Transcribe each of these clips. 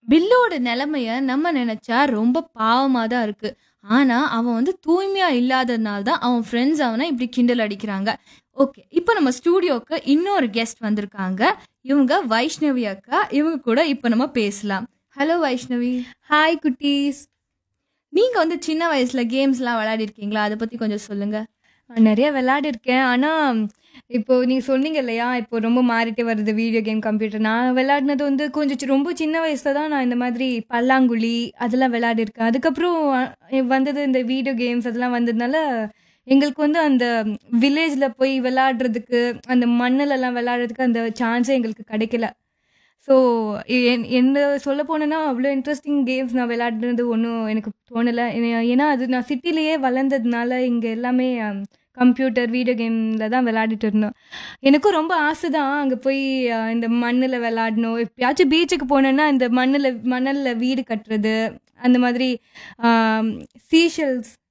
பில்லோட நிலைமைய நம்ம நினைச்சா ரொம்ப பாவமா தான் இருக்கு. ஆனா, அவன் வந்து தூய்மையா இல்லாததுனால தான் அவன் ஃப்ரெண்ட்ஸ் அவன இப்படி கிண்டல் அடிக்கிறாங்க. ஓகே. இப்ப நம்ம ஸ்டூடியோக்கு இன்னொரு கெஸ்ட் வந்திருக்காங்க. இவங்க வைஷ்ணவி அக்கா. இவங்க கூட இப்ப நம்ம பேசலாம். ஹலோ வைஷ்ணவி. ஹாய் குட்டீஸ் நீங்க வந்து சின்ன வயசுல கேம்ஸ்லாம் விளையாடிருக்கீங்களா? அத பத்தி கொஞ்சம் சொல்லுங்க. நிறைய விளையாடிருக்கேன் ஆனால் இப்போ நீங்கள் சொன்னீங்க இல்லையா இப்போ ரொம்ப மாறிட்டே வருது வீடியோ கேம் கம்ப்யூட்டர் நான் விளையாடினது வந்து கொஞ்சம் சி- ரொம்ப சின்ன வயசுல தான் நான் இந்த மாதிரி பல்லாங்குழி அதெல்லாம் விளையாடிருக்கேன் அதுக்கப்புறம் அஹ், வந்தது இந்த வீடியோ கேம்ஸ் அதெல்லாம் வந்ததுனால எங்களுக்கு வந்து அந்த வில்லேஜில் போய் விளையாடுறதுக்கு அந்த மண்ணிலெல்லாம் விளையாடுறதுக்கு அந்த சான்ஸே எங்களுக்கு கிடைக்கல ஸோ என்ன சொல்ல போனேன்னா அவ்வளோ இன்ட்ரெஸ்டிங் கேம்ஸ் நான் விளையாடுறது ஒன்றும் எனக்கு தோணலை ஏன்னா அது நான் சிட்டிலேயே வளர்ந்ததுனால இங்கே எல்லாமே கம்ப்யூட்டர் வீடியோ கேமில் தான் விளையாடிட்டு இருந்தோம் எனக்கும் ரொம்ப ஆசை தான் அங்கே போய் அஹ், இந்த மண்ணில் விளையாடணும் எப்பயாச்சும் பீச்சுக்கு போனேன்னா இந்த மண்ணில் மணலில் வீடு கட்டுறது அந்த மாதிரி சீஷல்ஸ்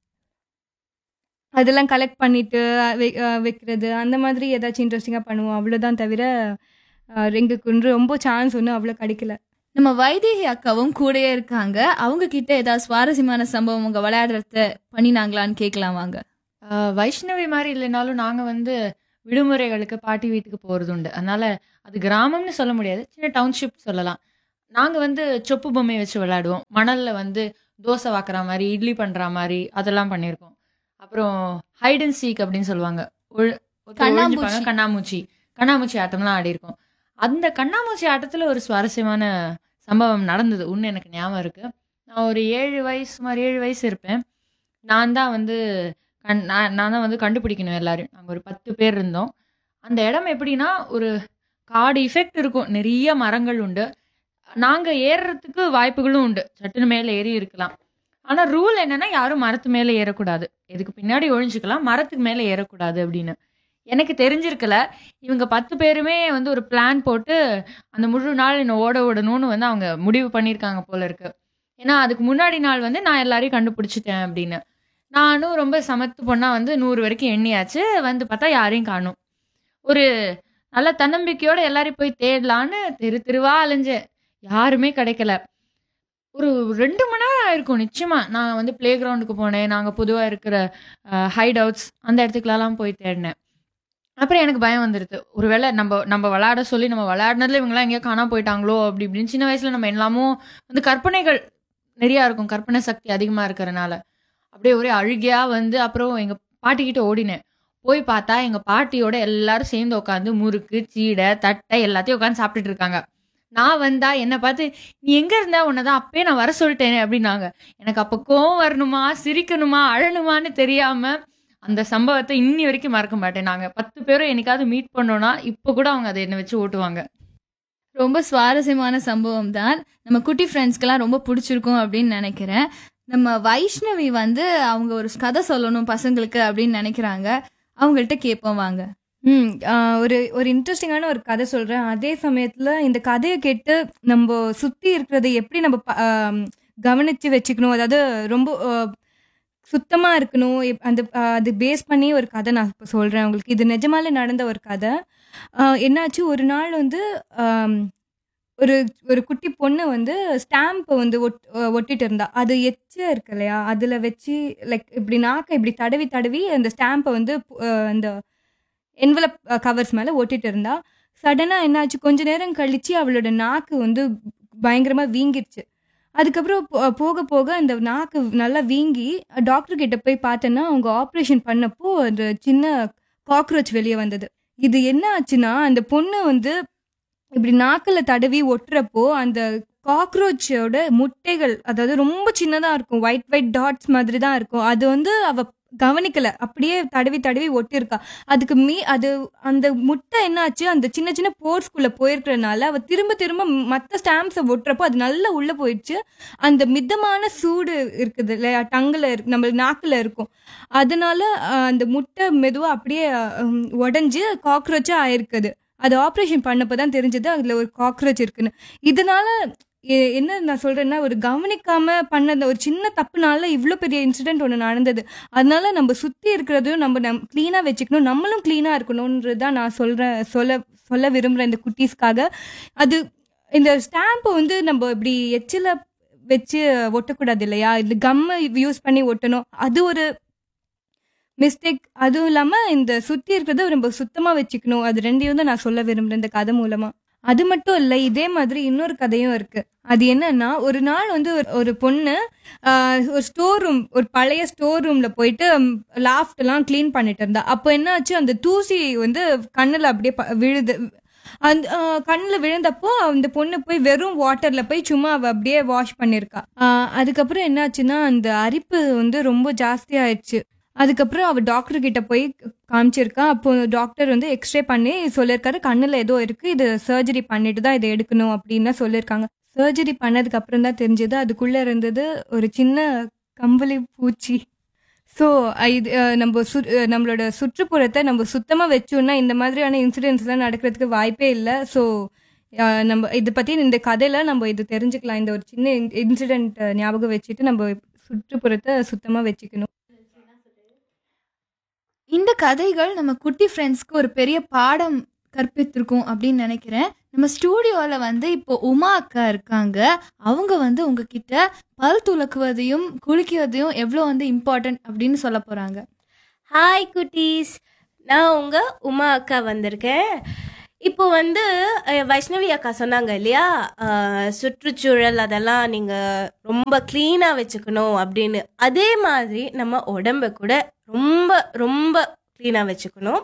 அதெல்லாம் கலெக்ட் பண்ணிட்டு அஹ், வை- அஹ், வைக்கிறது அந்த மாதிரி ஏதாச்சும் இன்ட்ரெஸ்டிங்காக பண்ணுவோம் அவ்வளோதான் தவிர அஹ், எங்களுக்கு ஒன்று ரொம்ப சான்ஸ் ஒன்றும் அவ்வளோ கிடைக்கல நம்ம வைதேகி அக்காவும் கூடயே இருக்காங்க. அவங்க கிட்ட ஏதாவது சுவாரஸ்யமான சம்பவம் உங்க விளையாடுறத பண்ணினாங்களான்னு கேட்கலாம் வாங்க. ஆஹ் வைஷ்ணவி மாதிரி இல்லைனாலும் நாங்க வந்து விடுமுறைகளுக்கு பாட்டி வீட்டுக்கு போறது உண்டு அதனால அது கிராமம்னு சொல்ல முடியாது சின்ன டவுன்ஷிப் சொல்லலாம் நாங்க வந்து சொப்பு பொம்மை வச்சு விளையாடுவோம் மணல்ல வந்து தோசை வாக்குற மாதிரி இட்லி பண்ற மாதிரி அதெல்லாம் பண்ணியிருக்கோம் அப்புறம் ஹைட் அண்ட் சீக் அப்படின்னு சொல்லுவாங்க ஒழு- ஒருத்தர் கண்ணாமூச்சி. ஒளிஞ்சுப்பாங்க, கண்ணாமூச்சி கண்ணாமூச்சி ஆட்டம்லாம் ஆடி இருக்கோம் அந்த கண்ணாமூச்சி ஆட்டத்துல ஒரு சுவாரஸ்யமான சம்பவம் நடந்தது ஒன்று எனக்கு ஞாபகம் இருக்கு நான் ஒரு ஏழு வயசு மாதிரி ஏழு வயசு இருப்பேன் நான் தான் வந்து கண் நான் நான் தான் வந்து கண்டுபிடிக்கணும் எல்லாரும் நாங்கள் ஒரு பத்து பேர் இருந்தோம் அந்த இடம் எப்படின்னா ஒரு காடு இஃபெக்ட் இருக்கும் நிறைய மரங்கள் உண்டு நாங்கள் ஏறுறதுக்கு வாய்ப்புகளும் உண்டு சட்டுன்னு மேலே ஏறி இருக்கலாம் ஆனால் ரூல் என்னன்னா யாரும் மரத்து மேலே ஏறக்கூடாது எதுக்கு பின்னாடி ஒழிஞ்சுக்கலாம் மரத்துக்கு மேலே ஏறக்கூடாது அப்படின்னு எனக்கு தெரிஞ்சிருக்கல இவங்க பத்து பேருமே வந்து ஒரு பிளான் போட்டு அந்த முழு நாள் என்னை ஓட விடணும்னு வந்து அவங்க முடிவு பண்ணியிருக்காங்க போல இருக்கு ஏன்னா அதுக்கு முன்னாடி நாள் வந்து நான் எல்லாரையும் கண்டுபிடிச்சிட்டேன் அப்படின்னு நானும் ரொம்ப சமத்து பொண்ணா வந்து நூறு வரைக்கும் எண்ணியாச்சு வந்து பார்த்தா யாரையும் காணும் ஒரு நல்ல தன்னம்பிக்கையோட எல்லாரையும் போய் தேடலான்னு தெரு தெருவா அலைஞ்சேன் யாருமே கிடைக்கல ஒரு ரெண்டு மணி நேரம் இருக்கும் நிச்சயமா நான் வந்து பிளே கிரவுண்டுக்கு போனேன் நாங்கள் பொதுவாக இருக்கிற ஹைட் அவுட்ஸ் அந்த இடத்துக்குலாம் போய் தேடினேன் அப்புறம் எனக்கு பயம் வந்துடுது ஒருவேளை நம்ம நம்ம விளையாட சொல்லி நம்ம விளையாடினதுல இவங்கெல்லாம் எங்கேயோ காணாம போயிட்டாங்களோ அப்படி இப்படின்னு சின்ன வயசுல நம்ம எல்லாமோ வந்து கற்பனைகள் நிறையா இருக்கும் கற்பனை சக்தி அதிகமாக இருக்கிறனால அப்படியே ஒரே அழுகையா வந்து அப்புறம் எங்க பாட்டிக்கிட்ட ஓடினேன் போய் பார்த்தா எங்க பாட்டியோட எல்லாரும் சேர்ந்து உட்காந்து முறுக்கு சீடை தட்டை எல்லாத்தையும் உட்காந்து சாப்பிட்டுட்டு இருக்காங்க நான் வந்தா என்னை பார்த்து நீ எங்க இருந்த உன்னதான் அப்பயே நான் வர சொல்லிட்டேனே அப்படின்னாங்க எனக்கு அப்போ கோவம் வரணுமா சிரிக்கணுமா அழணுமான்னு தெரியாம அந்த சம்பவத்தை இன்னி வரைக்கும் மறக்க மாட்டேன் நாங்க பத்து பேரும் என்னைக்காவது மீட் பண்ணோம்னா இப்போ கூட அவங்க அதை என்னை வச்சு ஓட்டுவாங்க ரொம்ப சுவாரஸ்யமான சம்பவம் தான். நம்ம குட்டி ஃப்ரெண்ட்ஸ்க்கெல்லாம் ரொம்ப பிடிச்சிருக்கும் அப்படின்னு நினைக்கிறேன். நம்ம வைஷ்ணவி வந்து அவங்க ஒரு கதை சொல்லணும் பசங்களுக்கு அப்படின்னு நினைக்கிறாங்க. அவங்கள்ட்ட கேட்போம் வாங்க. ம் ஆஹ் ஒரு ஒரு இன்ட்ரெஸ்டிங்கான ஒரு கதை சொல்கிறேன் அதே சமயத்தில் இந்த கதையை கேட்டு நம்ம சுற்றி இருக்கிறத எப்படி நம்ம ப- ஆம், கவனிச்சு வச்சுக்கணும் அதாவது ரொம்ப சுத்தமாக இருக்கணும் எப்- அந்த ஆஹ், அது பேஸ் பண்ணி ஒரு கதை நான் இப்போ சொல்கிறேன் உங்களுக்கு இது நிஜமாலே நடந்த ஒரு கதை ஆஹ், என்னாச்சு ஒரு நாள் வந்து ஆம், ஒரு ஒரு குட்டி பொண்ணு வந்து ஸ்டாம்பை வந்து ஒட் அஹ் ஒட்டிட்டு இருந்தா அது எச்ச இருக்கு இல்லையா அதில் வச்சு லைக் இப்படி நாக்கை இப்படி தடவி தடவி அந்த ஸ்டாம்பை வந்து அஹ், அந்த என்வலப் கவர்ஸ் மேலே ஒட்டிட்டு இருந்தா சடனாக என்னாச்சு கொஞ்ச நேரம் கழிச்சு அவளோட நாக்கு வந்து பயங்கரமாக வீங்கிருச்சு அதுக்கப்புறம் போ- போக போக அந்த நாக்கு நல்லா வீங்கி டாக்டர் கிட்ட போய் பார்த்தேன்னா அவங்க ஆப்ரேஷன் பண்ணப்போ அந்த சின்ன காக்ரோச் வெளியே வந்தது இது என்ன ஆச்சுன்னா அந்த பொண்ணு வந்து இப்படி நாக்கில் தடவி ஒட்டுறப்போ அந்த காக்ரோச்சோட முட்டைகள் அதாவது ரொம்ப சின்னதாக இருக்கும் ஒயிட் ஒயிட் டாட்ஸ் மாதிரி தான் இருக்கும் அது வந்து அவ கவனிக்கல அப்படியே தடவி தடவி ஒட்டியிருக்கா அதுக்கு மீ அது அந்த முட்டை என்னாச்சு அந்த சின்ன சின்ன போர்ஸ்குள்ள போயிருக்கிறனால அவ திரும்ப திரும்ப மற்ற ஸ்டாம்ப்ஸை ஒட்டுறப்போ அது நல்லா உள்ள போயிடுச்சு அந்த மிதமான சூடு இருக்குது இல்லையா டங்குல இருக்கு நம்ம நாக்குல இருக்கும் அதனால அஹ், அந்த முட்டை மெதுவாக அப்படியே அஹ், உடைஞ்சு காக்ரோச்சா ஆயிருக்குது அது ஆப்ரேஷன் பண்ணப்போ தான் தெரிஞ்சது அதில் ஒரு காக்ரோச் இருக்குன்னு இதனால எ- என்ன நான் சொல்றேன்னா ஒரு கவனிக்காம பண்ண ஒரு சின்ன தப்புனால இவ்வளோ பெரிய இன்சிடென்ட் ஒன்று நடந்தது அதனால நம்ம சுற்றி இருக்கிறதையும் நம்ம நம் க்ளீனாக வச்சுக்கணும் நம்மளும் க்ளீனாக இருக்கணுன்றது தான் நான் சொல்கிறேன் சொல்ல சொல்ல விரும்புகிறேன் இந்த குட்டீஸ்க்காக அது இந்த ஸ்டாம்பை வந்து நம்ம இப்படி எச்சில வச்சு ஒட்டக்கூடாது இல்லையா இந்த கம்மை யூஸ் பண்ணி ஒட்டணும் அது ஒரு மிஸ்டேக் அதுவும் இல்லாமல் இந்த சுற்றி இருக்கிறத நம்ம சுத்தமாக வச்சுக்கணும் அது ரெண்டையும் தான் நான் சொல்ல விரும்புகிறேன் இந்த கதை மூலமாக அது மட்டும் இல்லை இதே மாதிரி இன்னொரு கதையும் இருக்கு அது என்னன்னா ஒரு நாள் வந்து ஒரு- ஒரு பொண்ணு ஆஹ், ஒரு ஸ்டோர் ரூம் ஒரு பழைய ஸ்டோர் ரூம்ல போயிட்டு லாஃப்ட் எல்லாம் க்ளீன் பண்ணிட்டு இருந்தா அப்போ என்னாச்சு அந்த தூசி வந்து கண்ணுல அப்படியே ப- விழுது அந்த ஆஹ், கண்ணுல விழுந்தப்போ அந்த பொண்ணு போய் வெறும் வாட்டர்ல போய் சும்மா அவ அப்படியே வாஷ் பண்ணிருக்கா ஆஹ், அதுக்கப்புறம் என்னாச்சுன்னா அந்த அரிப்பு வந்து ரொம்ப ஜாஸ்தி ஆயிடுச்சு அதுக்கப்புறம் அவ டாக்டர் கிட்ட போய் காமிச்சிருக்கா அப்போ டாக்டர் வந்து எக்ஸ்ரே பண்ணி சொல்லியிருக்காரு கண்ணுல ஏதோ இருக்கு இது சர்ஜரி பண்ணிட்டு தான் இதை எடுக்கணும் அப்படின்னு சொல்லியிருக்காங்க சர்ஜரி பண்ணதுக்கு அப்புறம் தான் தெரிஞ்சது அதுக்குள்ள இருந்தது ஒரு சின்ன கம்பளி பூச்சி ஸோ இது அஹ், நம்ம சு அஹ், நம்மளோட சுற்றுப்புறத்தை நம்ம சுத்தமாக வச்சோம்னா இந்த மாதிரியான இன்சிடென்ட்ஸ்லாம் நடக்கிறதுக்கு வாய்ப்பே இல்லை ஸோ நம்ம இதை பற்றி இந்த கதையில நம்ம இது தெரிஞ்சுக்கலாம் இந்த ஒரு சின்ன இன்சிடென்ட் ஞாபகம் வச்சுட்டு நம்ம சுற்றுப்புறத்தை சுத்தமாக வச்சுக்கணும் இந்த கதைகள் நம்ம குட்டி ஃப்ரெண்ட்ஸ்க்கு ஒரு பெரிய பாடம் கற்பித்திருக்கும் அப்படின்னு நினைக்கிறேன் நம்ம ஸ்டூடியோவில் வந்து இப்போ உமா அக்கா இருக்காங்க அவங்க வந்து உங்ககிட்ட பல் துலக்குவதையும் குளிக்குவதையும் எவ்வளோ வந்து இம்பார்ட்டன்ட் அப்படின்னு சொல்ல போகிறாங்க ஹாய் குட்டீஸ் நான் உங்க உமா அக்கா வந்திருக்கேன் இப்போ வந்து அஹ், வைஷ்ணவி அக்கா சொன்னாங்க இல்லையா அஹ், சுற்றுச்சூழல் அதெல்லாம் நீங்க ரொம்ப க்ளீனா வச்சுக்கணும் அப்படின்னு அதே மாதிரி நம்ம உடம்ப கூட ரொம்ப ரொம்ப க்ளீனா வச்சுக்கணும்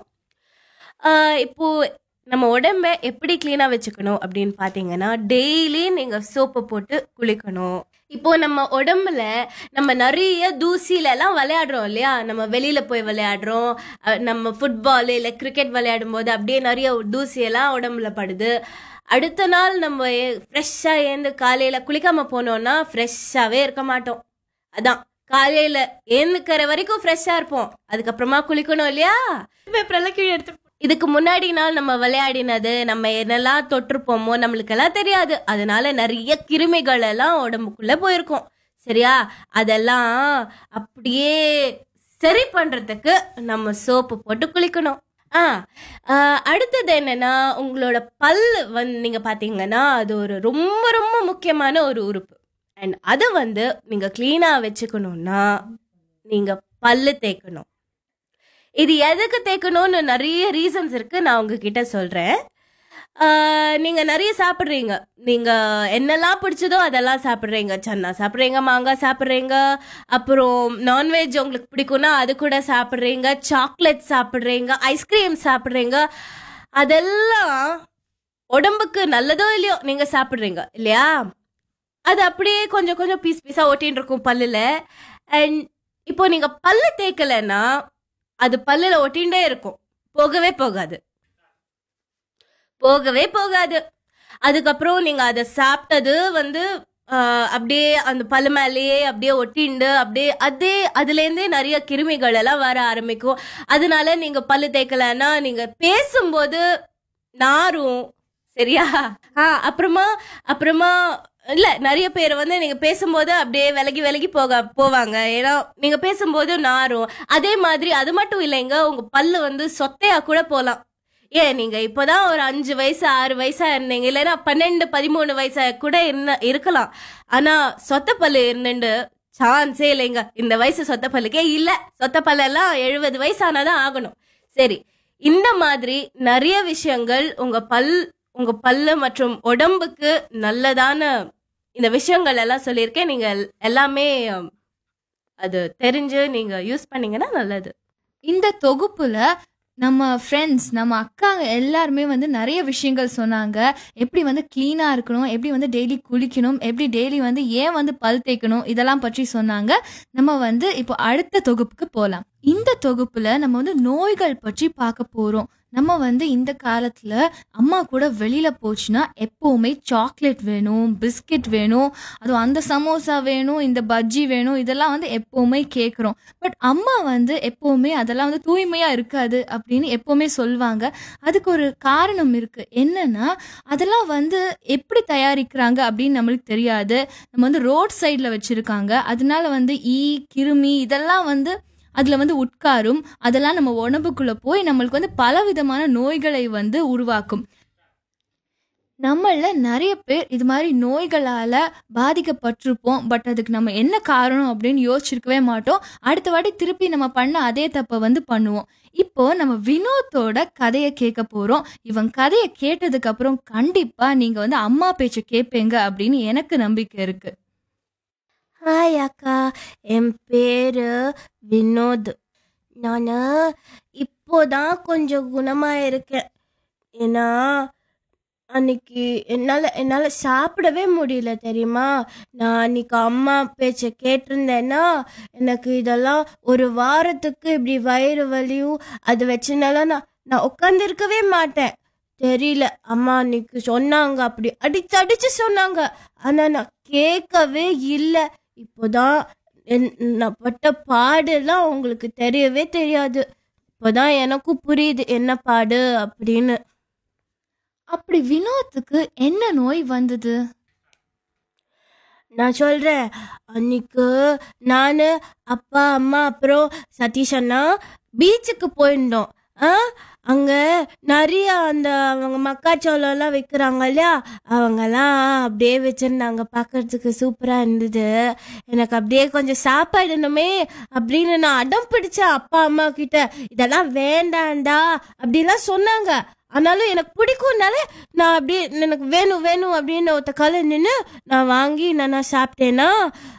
அஹ், இப்போ நம்ம உடம்ப எப்படி க்ளீனா வச்சுக்கணும் அப்படின்னு பார்த்தீங்கன்னா டெய்லி நீங்க சோப்பு போட்டு குளிக்கணும் இப்போ நம்ம உடம்புல நம்ம நிறைய தூசியில எல்லாம் விளையாடுறோம் இல்லையா நம்ம வெளியில போய் விளையாடுறோம் அஹ் நம்ம ஃபுட்பால் இல்லை கிரிக்கெட் விளையாடும் போது அப்படியே நிறைய தூசியெல்லாம் உடம்புல படுது அடுத்த நாள் நம்ம ஃப்ரெஷ்ஷாக ஏந்து காலையில குளிக்காம போனோம்னா ஃப்ரெஷ்ஷாவே இருக்க மாட்டோம் அதான் காலையில ஏந்துக்கிற வரைக்கும் ஃப்ரெஷ்ஷா இருப்போம் அதுக்கப்புறமா குளிக்கணும் இல்லையா பேப்பரெல்லாம் கீழே எடுத்து இதுக்கு முன்னாடி நாள் நம்ம விளையாடினது நம்ம என்னெல்லாம் தொட்டிருப்போமோ நம்மளுக்கெல்லாம் தெரியாது அதனால நிறைய கிருமிகள் எல்லாம் உடம்புக்குள்ள போயிருக்கும் சரியா அதெல்லாம் அப்படியே சரி பண்றதுக்கு நம்ம சோப்பு போட்டு குளிக்கணும் ஆ ஆஹ், அடுத்தது என்னன்னா உங்களோட பல் வந்து நீங்க பாத்தீங்கன்னா அது ஒரு ரொம்ப ரொம்ப முக்கியமான ஒரு உறுப்பு அண்ட் அதை வந்து நீங்க கிளீனா வச்சுக்கணும்னா நீங்க பல்லு தேய்க்கணும் இது எதுக்கு தேய்க்கணும்னு நிறைய ரீசன்ஸ் இருக்கு நான் உங்ககிட்ட சொல்றேன் ஆஹ், நீங்க நிறைய சாப்பிட்றீங்க நீங்க என்னெல்லாம் பிடிச்சதோ அதெல்லாம் சாப்பிட்றீங்க சன்னா சாப்பிட்றீங்க மாங்காய் சாப்பிட்றீங்க அப்புறம் நான்வெஜ் உங்களுக்கு பிடிக்கும்னா அது கூட சாப்பிட்றீங்க சாக்லேட் சாப்பிட்றீங்க ஐஸ்கிரீம் சாப்பிட்றீங்க அதெல்லாம் உடம்புக்கு நல்லதோ இல்லையோ நீங்க சாப்பிட்றீங்க இல்லையா அது அப்படியே கொஞ்சம் கொஞ்சம் பீஸ் பீஸா ஒட்டின்னு இருக்கும் பல்லுல அண்ட் இப்போ நீங்க பல்லு தேய்க்கலைன்னா அது பல்லுல ஒட்டிகிட்டே இருக்கும் போகவே போகாது போகவே போகாது அதுக்கப்புறம் நீங்க அதை சாப்பிட்டது வந்து ஆஹ், அப்படியே அந்த பல்லு மேலேயே அப்படியே ஒட்டிண்டு அப்படியே அதே அதுலேருந்தே நிறைய கிருமிகள் எல்லாம் வர ஆரம்பிக்கும் அதனால நீங்க பல்லு தேய்க்கலன்னா நீங்க பேசும்போது நாரும் சரியா ஆ அப்புறமா அப்புறமா இல்ல நிறைய பேர் வந்து நீங்க பேசும்போது அப்படியே விலகி விலகி போக போவாங்க ஏன்னா நீங்க பேசும்போது நாரும் அதே மாதிரி அது மட்டும் இல்லைங்க உங்க பல்லு வந்து சொத்தையா கூட போலாம் ஏன் நீங்க இப்போதான் ஒரு அஞ்சு வயசு ஆறு வயசா இருந்தீங்க இல்லைன்னா பன்னெண்டு பதிமூணு வயசா கூட இருந்த இருக்கலாம் ஆனா சொத்த பல்லு இருந்துட்டு சான்ஸே இல்லைங்க இந்த வயசு சொத்த பல்லுக்கே இல்ல சொத்த பல்லெல்லாம் எழுபது வயசானாதான் ஆகணும் சரி இந்த மாதிரி நிறைய விஷயங்கள் உங்க பல் உங்க பல்லு மற்றும் உடம்புக்கு நல்லதான இந்த விஷயங்கள் எல்லாம் சொல்லியிருக்கேன் நீங்க எல்- எல்லாமே அம், அது தெரிஞ்சு நீங்க யூஸ் பண்ணீங்கன்னா நல்லது இந்த தொகுப்புல நம்ம ஃப்ரெண்ட்ஸ் நம்ம அக்காங்க எல்லாருமே வந்து நிறைய விஷயங்கள் சொன்னாங்க எப்படி வந்து க்ளீனாக இருக்கணும் எப்படி வந்து டெய்லி குளிக்கணும் எப்படி டெய்லி வந்து ஏன் வந்து பல் தேய்க்கணும் இதெல்லாம் பற்றி சொன்னாங்க நம்ம வந்து இப்போ அடுத்த தொகுப்புக்கு போகலாம் இந்த தொகுப்புல நம்ம வந்து நோய்கள் பற்றி பார்க்க போறோம் நம்ம வந்து இந்த காலத்துல அம்மா கூட வெளியில போச்சுன்னா எப்பவுமே சாக்லேட் வேணும் பிஸ்கெட் வேணும் அதுவும் அந்த சமோசா வேணும் இந்த பஜ்ஜி வேணும் இதெல்லாம் வந்து எப்பவுமே கேட்குறோம் பட் அம்மா வந்து எப்பவுமே அதெல்லாம் வந்து தூய்மையா இருக்காது அப்படின்னு எப்பவுமே சொல்லுவாங்க அதுக்கு ஒரு காரணம் இருக்கு என்னன்னா அதெல்லாம் வந்து எப்படி தயாரிக்கிறாங்க அப்படின்னு நம்மளுக்கு தெரியாது நம்ம வந்து ரோட் சைடில் வச்சிருக்காங்க அதனால வந்து ஈ கிருமி இதெல்லாம் வந்து அதில் வந்து உட்காரும் அதெல்லாம் நம்ம உடம்புக்குள்ள போய் நம்மளுக்கு வந்து பலவிதமான நோய்களை வந்து உருவாக்கும் நம்மள நிறைய பேர் இது மாதிரி நோய்களால பாதிக்கப்பட்டிருப்போம் பட் அதுக்கு நம்ம என்ன காரணம் அப்படின்னு யோசிச்சிருக்கவே மாட்டோம் அடுத்த வாட்டி திருப்பி நம்ம பண்ண அதே தப்பை வந்து பண்ணுவோம் இப்போ நம்ம வினோத்தோட கதையை கேட்க போறோம் இவன் கதையை கேட்டதுக்கு அப்புறம் கண்டிப்பா நீங்க வந்து அம்மா பேச்ச கேட்பீங்க அப்படின்னு எனக்கு நம்பிக்கை இருக்கு ஹாய் அக்கா என் பேரு வினோத் நான் இப்போதான் கொஞ்சம் குணமாக இருக்கேன் ஏன்னா அன்னைக்கு என்னால் என்னால் சாப்பிடவே முடியல தெரியுமா நான் அன்னைக்கு அம்மா பேச்சை கேட்டிருந்தேன்னா எனக்கு இதெல்லாம் ஒரு வாரத்துக்கு இப்படி வயிறு வலியும் அது வச்சனால நான் நான் உட்காந்துருக்கவே மாட்டேன் தெரியல அம்மா அன்னைக்கு சொன்னாங்க அப்படி அடிச்சு அடிச்சு சொன்னாங்க ஆனால் நான் கேட்கவே இல்லை இப்போதான் என்- நான் பட்ட பாடுலாம் உங்களுக்கு தெரியவே தெரியாது இப்போதான் எனக்கும் புரியுது என்ன பாடு அப்படின்னு அப்படி வினோத்துக்கு என்ன நோய் வந்தது நான் சொல்றேன் அன்னைக்கு நான் அப்பா அம்மா அப்புறம் சதீஷ் அண்ணா பீச்சுக்கு போயிருந்தோம் ஆ அங்க நிறைய அந்த அவங்க மக்காச்சோளம்லாம் விற்கிறாங்க இல்லையா அவங்கெல்லாம் அப்படியே வச்சிருந்தாங்க பார்க்கறதுக்கு சூப்பரா இருந்தது எனக்கு அப்படியே கொஞ்சம் சாப்பிடணுமே அப்படின்னு நான் அடம் பிடிச்சேன் அப்பா அம்மா கிட்ட இதெல்லாம் வேண்டாம்டா அப்படிலாம் சொன்னாங்க ஆனாலும் எனக்கு பிடிக்கும்னால நான் அப்படியே எனக்கு வேணும் வேணும் அப்படின்னு ஒருத்த கால நின்று நான் வாங்கி நான் நான் சாப்பிட்டேன்னா